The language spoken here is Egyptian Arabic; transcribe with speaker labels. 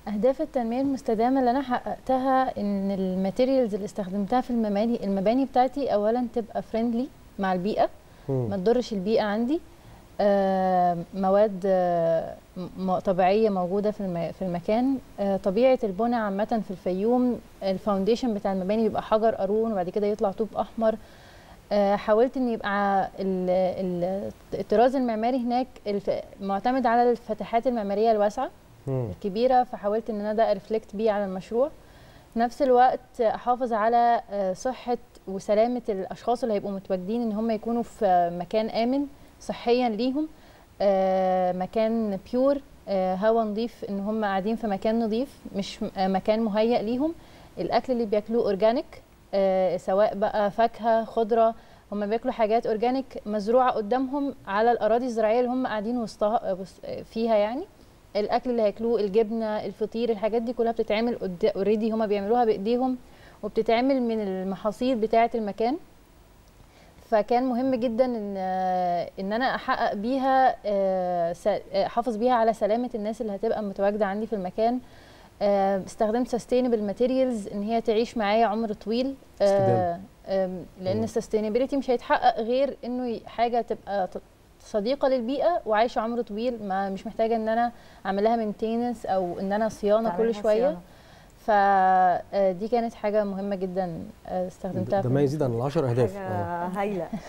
Speaker 1: اهداف التنميه المستدامه اللي انا حققتها ان الماتيريالز اللي استخدمتها في المباني المباني بتاعتي اولا تبقى فريندلي مع البيئه ما تضرش البيئه عندي آه، مواد آه، م- طبيعيه موجوده في الم- في المكان آه، طبيعه البنى عامه في الفيوم الفاونديشن بتاع المباني بيبقى حجر قارون وبعد كده يطلع طوب احمر آه، حاولت ان يبقى ال- ال- الطراز المعماري هناك الف- معتمد على الفتحات المعماريه الواسعه
Speaker 2: مم.
Speaker 1: الكبيره فحاولت ان انا ده ريفلكت بيه على المشروع في نفس الوقت احافظ على آه، صحه وسلامه الاشخاص اللي هيبقوا متواجدين ان هم يكونوا في مكان امن صحيا ليهم آه، مكان بيور هواء نظيف ان هم قاعدين في مكان نظيف مش م- آه، مكان مهيأ ليهم الاكل اللي بياكلوه اورجانيك سواء بقى فاكهه خضره هم بياكلوا حاجات اورجانيك مزروعه قدامهم على الاراضي الزراعيه اللي هم قاعدين وسطها آه، وس- آه، فيها يعني الاكل اللي هياكلوه الجبنه الفطير الحاجات دي كلها بتتعمل اوريدي هما بيعملوها بايديهم وبتتعمل من المحاصيل بتاعه المكان فكان مهم جدا ان ان انا احقق بيها آه، س- آه، احافظ بيها على سلامه الناس اللي هتبقى متواجده عندي في المكان آه، استخدمت سستينبل ماتيريالز ان هي تعيش معايا عمر طويل آه،
Speaker 2: استدامة.
Speaker 1: آم، لان
Speaker 2: مم.
Speaker 1: السستينابيلتي مش هيتحقق غير انه ي- حاجه تبقى ت- صديقه للبيئه وعايشه عمر طويل ما مش محتاجه ان انا اعمل لها مينتيننس او ان انا صيانه كل
Speaker 3: تعملها
Speaker 1: شويه
Speaker 3: صيانة.
Speaker 1: فدي كانت حاجه مهمه جدا آه، استخدمتها
Speaker 2: ده
Speaker 1: في
Speaker 2: ما يزيد عن
Speaker 1: المشروع.
Speaker 2: العشر اهداف آه.
Speaker 3: حاجه هايله